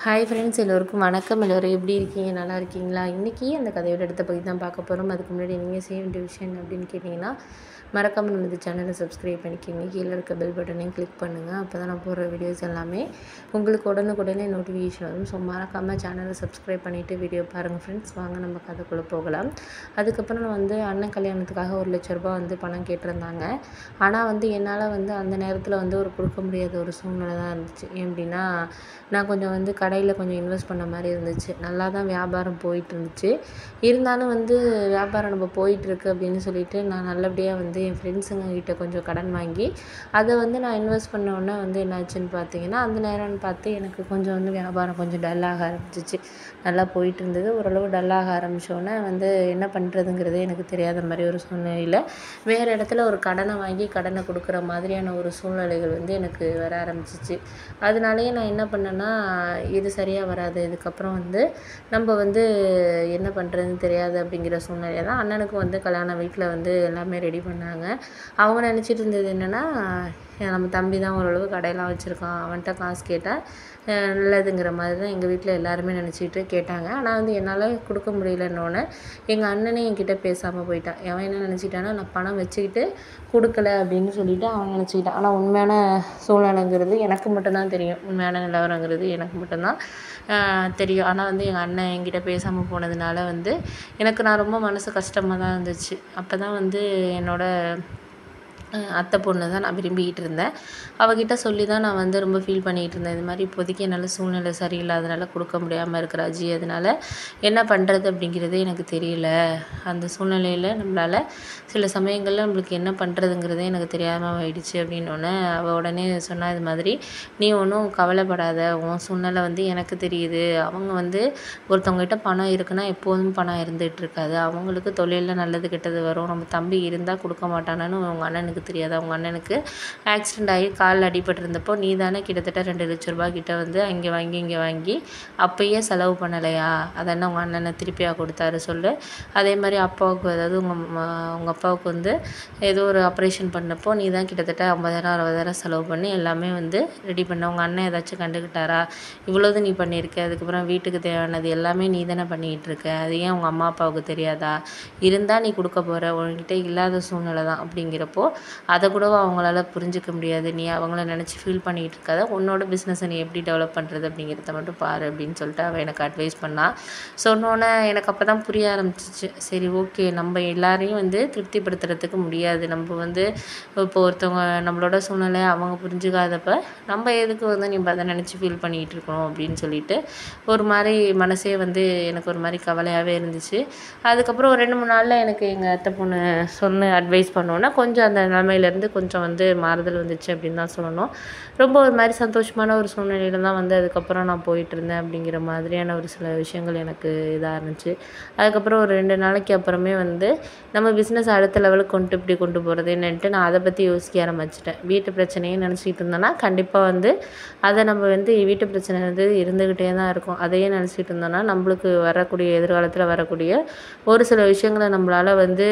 hi friends எல்லோருக்கும் வணக்கம் எல்லோரும் எப்படி இருக்கீங்க நல்லா இருக்கீங்களா இன்றைக்கி அந்த கதையோட அடுத்த பகுதி தான் பார்க்க போகிறோம் அதுக்கு முன்னாடி நீங்கள் செய்ய வேண்டிய விஷயம் அப்படின்னு கேட்டிங்கன்னா மறக்காமல் நமது சேனலை சப்ஸ்கிரைப் பண்ணிக்கோங்க கீழே இருக்க பெல் பட்டனையும் கிளிக் பண்ணுங்கள் அப்போ தான் நான் போடுற வீடியோஸ் எல்லாமே உங்களுக்கு உடனுக்குடனே நோட்டிஃபிகேஷன் வரும் ஸோ மறக்காமல் சேனலை சப்ஸ்கிரைப் பண்ணிவிட்டு வீடியோ பாருங்கள் ஃப்ரெண்ட்ஸ் வாங்க நம்ம கதைக்குள்ளே போகலாம் அதுக்கப்புறம் நான் வந்து அண்ணன் கல்யாணத்துக்காக ஒரு லட்ச ரூபாய் வந்து பணம் கேட்டிருந்தாங்க ஆனால் வந்து என்னால் வந்து அந்த நேரத்தில் வந்து ஒரு கொடுக்க முடியாத ஒரு சூழ்நிலை தான் இருந்துச்சு ஏன் அப்படின்னா நான் கொஞ்சம் வந்து கடையில் கொஞ்சம் இன்வெஸ்ட் பண்ண மாதிரி இருந்துச்சு நல்லா தான் வியாபாரம் போயிட்டு இருந்துச்சு இருந்தாலும் வந்து வியாபாரம் நம்ம போயிட்டுருக்கு அப்படின்னு சொல்லிட்டு நான் நல்லபடியாக வந்து என் ஃப்ரெண்ட்ஸுங்க கிட்ட கொஞ்சம் கடன் வாங்கி அதை வந்து நான் இன்வெஸ்ட் பண்ண உடனே வந்து என்னாச்சுன்னு பார்த்தீங்கன்னா அந்த நேரம்னு பார்த்து எனக்கு கொஞ்சம் வந்து வியாபாரம் கொஞ்சம் டல்லாக ஆரம்பிச்சிச்சு நல்லா போயிட்டு இருந்தது ஓரளவு டல்லாக ஆரம்பித்தோடனே வந்து என்ன பண்ணுறதுங்கிறதே எனக்கு தெரியாத மாதிரி ஒரு சூழ்நிலையில் வேறு இடத்துல ஒரு கடனை வாங்கி கடனை கொடுக்குற மாதிரியான ஒரு சூழ்நிலைகள் வந்து எனக்கு வர ஆரம்பிச்சிச்சு அதனாலேயே நான் என்ன பண்ணேன்னா இது சரியாக வராது இதுக்கப்புறம் வந்து நம்ம வந்து என்ன பண்ணுறதுன்னு தெரியாது அப்படிங்கிற சூழ்நிலை தான் அண்ணனுக்கு வந்து கல்யாண வீட்டில் வந்து எல்லாமே ரெடி பண்ணாங்க அவங்க நினச்சிட்டு இருந்தது என்னென்னா நம்ம தம்பி தான் ஓரளவு கடையெல்லாம் வச்சுருக்கான் அவன்கிட்ட காசு கேட்டால் நல்லதுங்கிற மாதிரி தான் எங்கள் வீட்டில் எல்லாருமே நினச்சிட்டு கேட்டாங்க ஆனால் வந்து என்னால் கொடுக்க முடியலன்னொன்னே எங்கள் அண்ணனே என்கிட்ட பேசாமல் போயிட்டான் அவன் என்ன நினச்சிட்டான்னா நான் பணம் வச்சுக்கிட்டு கொடுக்கல அப்படின்னு சொல்லிட்டு அவன் நினச்சிக்கிட்டான் ஆனால் உண்மையான சூழ்நிலைங்கிறது எனக்கு மட்டும்தான் தெரியும் உண்மையான நிலவரங்கிறது எனக்கு மட்டும்தான் தெரியும் ஆனால் வந்து எங்கள் அண்ணன் என்கிட்ட பேசாமல் போனதுனால வந்து எனக்கு நான் ரொம்ப மனசு கஷ்டமாக தான் இருந்துச்சு அப்போ தான் வந்து என்னோடய அத்தை பொண்ணு தான் நான் விரும்பிக்கிட்டு இருந்தேன் அவகிட்ட சொல்லி தான் நான் வந்து ரொம்ப ஃபீல் பண்ணிகிட்டு இருந்தேன் இது மாதிரி இப்போதைக்கு என்னால் சூழ்நிலை சரியில்லாதனால கொடுக்க முடியாமல் இருக்கிற அஜி அதனால் என்ன பண்ணுறது அப்படிங்கிறதே எனக்கு தெரியல அந்த சூழ்நிலையில் நம்மளால் சில சமயங்களில் நம்மளுக்கு என்ன பண்ணுறதுங்கிறதே எனக்கு தெரியாமல் ஆயிடுச்சு அப்படின்னோடனே அவள் உடனே சொன்னா இது மாதிரி நீ ஒன்றும் கவலைப்படாத உன் சூழ்நிலை வந்து எனக்கு தெரியுது அவங்க வந்து ஒருத்தவங்ககிட்ட பணம் இருக்குன்னா எப்போதும் பணம் இருந்துகிட்டு இருக்காது அவங்களுக்கு தொழிலில் நல்லது கெட்டது வரும் நம்ம தம்பி இருந்தால் கொடுக்க மாட்டானான்னு அவங்க அண்ணனுக்கு தெரியாது அவங்க அண்ணனுக்கு ஆக்சிடெண்ட் ஆகி காலில் அடிபட்டிருந்தப்போ நீ தானே கிட்டத்தட்ட ரெண்டு லட்ச ரூபாய் கிட்ட வந்து அங்கே வாங்கி இங்கே வாங்கி அப்பயே செலவு பண்ணலையா அதென்ன உங்கள் அண்ணனை திருப்பியாக கொடுத்தாரு சொல்லு அதே மாதிரி அப்பாவுக்கு அதாவது உங்கள் உங்கள் அப்பாவுக்கு வந்து ஏதோ ஒரு ஆப்ரேஷன் பண்ணப்போ நீ தான் கிட்டத்தட்ட ஐம்பதாயிரம் அறுபதாயிரம் செலவு பண்ணி எல்லாமே வந்து ரெடி பண்ண உங்கள் அண்ணன் ஏதாச்சும் கண்டுக்கிட்டாரா இவ்வளோது நீ பண்ணியிருக்க அதுக்கப்புறம் வீட்டுக்கு தேவையானது எல்லாமே நீ தானே பண்ணிக்கிட்டு இருக்க அது ஏன் உங்கள் அம்மா அப்பாவுக்கு தெரியாதா இருந்தால் நீ கொடுக்க போகிற உன்கிட்ட இல்லாத சூழ்நிலை தான் அப்படிங்கிறப்போ அதை கூட அவங்களால புரிஞ்சிக்க முடியாது நீ அவங்கள நினச்சி ஃபீல் பண்ணிகிட்டு இருக்காத உன்னோட பிஸ்னஸை நீ எப்படி டெவலப் பண்ணுறது அப்படிங்கிறத மட்டும் பாரு அப்படின்னு சொல்லிட்டு அவள் எனக்கு அட்வைஸ் பண்ணால் சொன்னோன்னே எனக்கு அப்போ தான் புரிய ஆரம்பிச்சிச்சு சரி ஓகே நம்ம எல்லாரையும் வந்து திருப்திப்படுத்துறதுக்கு முடியாது நம்ம வந்து இப்போ ஒருத்தவங்க நம்மளோட சூழ்நிலை அவங்க புரிஞ்சுக்காதப்ப நம்ம எதுக்கு வந்து நீ அதை நினச்சி ஃபீல் பண்ணிகிட்டு இருக்கணும் அப்படின்னு சொல்லிட்டு ஒரு மாதிரி மனசே வந்து எனக்கு ஒரு மாதிரி கவலையாகவே இருந்துச்சு அதுக்கப்புறம் ஒரு ரெண்டு மூணு நாளில் எனக்கு எங்கள் அத்தை பொண்ணு சொன்ன அட்வைஸ் பண்ணோன்னா கொஞ்சம் அந்த நிலமையிலேருந்து கொஞ்சம் வந்து மாறுதல் வந்துச்சு அப்படின்னு தான் சொல்லணும் ரொம்ப ஒரு மாதிரி சந்தோஷமான ஒரு சூழ்நிலையில தான் வந்து அதுக்கப்புறம் நான் போயிட்டு இருந்தேன் அப்படிங்கிற மாதிரியான ஒரு சில விஷயங்கள் எனக்கு இதாக இருந்துச்சு அதுக்கப்புறம் ஒரு ரெண்டு நாளைக்கு அப்புறமே வந்து நம்ம பிஸ்னஸ் அடுத்த லெவலுக்கு கொண்டு இப்படி கொண்டு போகிறது என்னன்ட்டு நான் அதை பற்றி யோசிக்க ஆரம்பிச்சிட்டேன் வீட்டு பிரச்சனையே நினச்சிக்கிட்டு இருந்தேன்னா கண்டிப்பாக வந்து அதை நம்ம வந்து வீட்டு பிரச்சனை வந்து இருந்துக்கிட்டே தான் இருக்கும் அதையே நினச்சிட்டு இருந்தோன்னா நம்மளுக்கு வரக்கூடிய எதிர்காலத்தில் வரக்கூடிய ஒரு சில விஷயங்களை நம்மளால் வந்து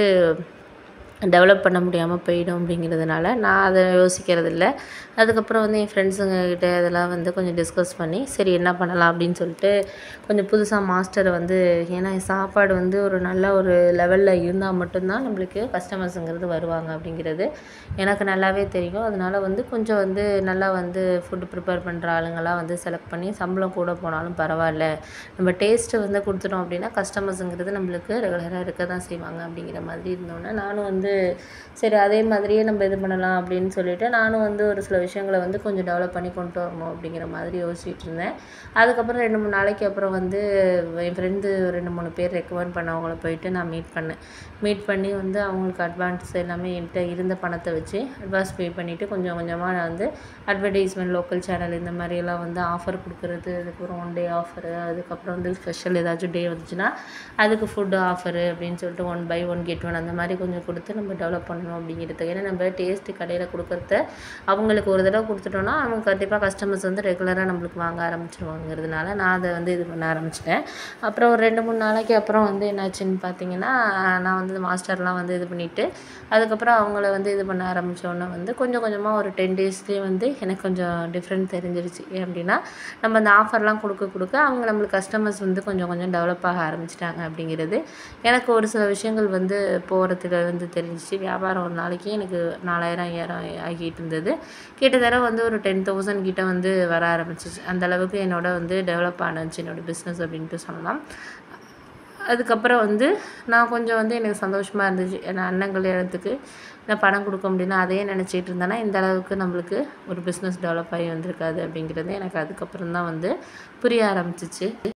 டெவலப் பண்ண முடியாமல் போயிடும் அப்படிங்கிறதுனால நான் அதை யோசிக்கிறது இல்லை அதுக்கப்புறம் வந்து என் ஃப்ரெண்ட்ஸுங்க கிட்ட இதெல்லாம் வந்து கொஞ்சம் டிஸ்கஸ் பண்ணி சரி என்ன பண்ணலாம் அப்படின்னு சொல்லிட்டு கொஞ்சம் புதுசாக மாஸ்டரை வந்து ஏன்னா சாப்பாடு வந்து ஒரு நல்ல ஒரு லெவலில் இருந்தால் மட்டும்தான் நம்மளுக்கு கஸ்டமர்ஸுங்கிறது வருவாங்க அப்படிங்கிறது எனக்கு நல்லாவே தெரியும் அதனால் வந்து கொஞ்சம் வந்து நல்லா வந்து ஃபுட்டு ப்ரிப்பேர் பண்ணுற ஆளுங்களாம் வந்து செலக்ட் பண்ணி சம்பளம் கூட போனாலும் பரவாயில்ல நம்ம டேஸ்ட்டு வந்து கொடுத்துட்டோம் அப்படின்னா கஸ்டமர்ஸுங்கிறது நம்மளுக்கு ரெகுலராக இருக்க தான் செய்வாங்க அப்படிங்கிற மாதிரி இருந்தோன்னே நானும் வந்து சரி அதே மாதிரியே நம்ம இது பண்ணலாம் அப்படின்னு சொல்லிட்டு நானும் வந்து ஒரு சில விஷயங்களை வந்து கொஞ்சம் டெவலப் பண்ணி கொண்டு வரணும் அப்படிங்கிற மாதிரி யோசிச்சுட்டு இருந்தேன் அதுக்கப்புறம் ரெண்டு மூணு நாளைக்கு அப்புறம் வந்து என் ஃப்ரெண்டு ரெண்டு மூணு பேர் ரெக்கமெண்ட் பண்ணவங்கள போயிட்டு நான் மீட் பண்ணேன் மீட் பண்ணி வந்து அவங்களுக்கு அட்வான்ஸ் எல்லாமே என்கிட்ட இருந்த பணத்தை வச்சு அட்வான்ஸ் பே பண்ணிவிட்டு கொஞ்சம் கொஞ்சமாக நான் வந்து அட்வர்டைஸ்மெண்ட் லோக்கல் சேனல் இந்த மாதிரியெல்லாம் வந்து ஆஃபர் கொடுக்குறது அதுக்கப்புறம் ஒன் டே ஆஃபரு அதுக்கப்புறம் வந்து ஸ்பெஷல் ஏதாச்சும் டே வந்துச்சுன்னா அதுக்கு ஃபுட்டு ஆஃபரு அப்படின்னு சொல்லிட்டு one buy one get one அந்த மாதிரி கொஞ்சம் கொடுத்து நம்ம டெவலப் பண்ணணும் அப்படிங்கிறது ஏன்னா நம்ம டேஸ்ட்டு கடையில் கொடுக்குறத அவங்களுக்கு ஒரு தடவை கொடுத்துட்டோன்னா அவங்க கண்டிப்பாக கஸ்டமர்ஸ் வந்து ரெகுலராக நம்மளுக்கு வாங்க ஆரம்பிச்சிருவாங்கிறதுனால நான் அதை வந்து இது பண்ண ஆரம்பிச்சிட்டேன் அப்புறம் ஒரு ரெண்டு மூணு நாளைக்கு அப்புறம் வந்து என்னாச்சுன்னு பார்த்தீங்கன்னா நான் வந்து மாஸ்டர்லாம் வந்து இது பண்ணிவிட்டு அதுக்கப்புறம் அவங்கள வந்து இது பண்ண ஆரம்பித்தோன்னே வந்து கொஞ்சம் கொஞ்சமாக ஒரு டென் டேஸ்லேயே வந்து எனக்கு கொஞ்சம் டிஃப்ரெண்ட் தெரிஞ்சிருச்சு ஏன் அப்படின்னா நம்ம அந்த ஆஃபர்லாம் கொடுக்க கொடுக்க அவங்க நம்மளுக்கு கஸ்டமர்ஸ் வந்து கொஞ்சம் கொஞ்சம் டெவலப் ஆக ஆரம்பிச்சிட்டாங்க அப்படிங்கிறது எனக்கு ஒரு சில விஷயங்கள் வந்து போகிறதுல வந்து தெரிஞ்சிச்சு வியாபாரம் ஒரு நாளைக்கு எனக்கு நாலாயிரம் ஐயாயிரம் ஆகிட்டு இருந்தது கிட்டத்தட்ட வந்து ஒரு டென் தௌசண்ட் கிட்ட வந்து வர ஆரம்பிச்சிச்சு அந்த அளவுக்கு என்னோட வந்து டெவலப் ஆனிச்சு என்னோட பிஸ்னஸ் அப்படின்ட்டு சொல்லலாம் அதுக்கப்புறம் வந்து நான் கொஞ்சம் வந்து எனக்கு சந்தோஷமாக இருந்துச்சு ஏன்னா அண்ணன் கல்யாணத்துக்கு நான் பணம் கொடுக்க முடியல அதையே நினச்சிட்டு இருந்தேன்னா இந்த அளவுக்கு நம்மளுக்கு ஒரு பிஸ்னஸ் டெவலப் ஆகி வந்திருக்காது அப்படிங்கிறது எனக்கு அதுக்கப்புறம் தான் வந்து புரிய ஆரம்பிச்சிச்சு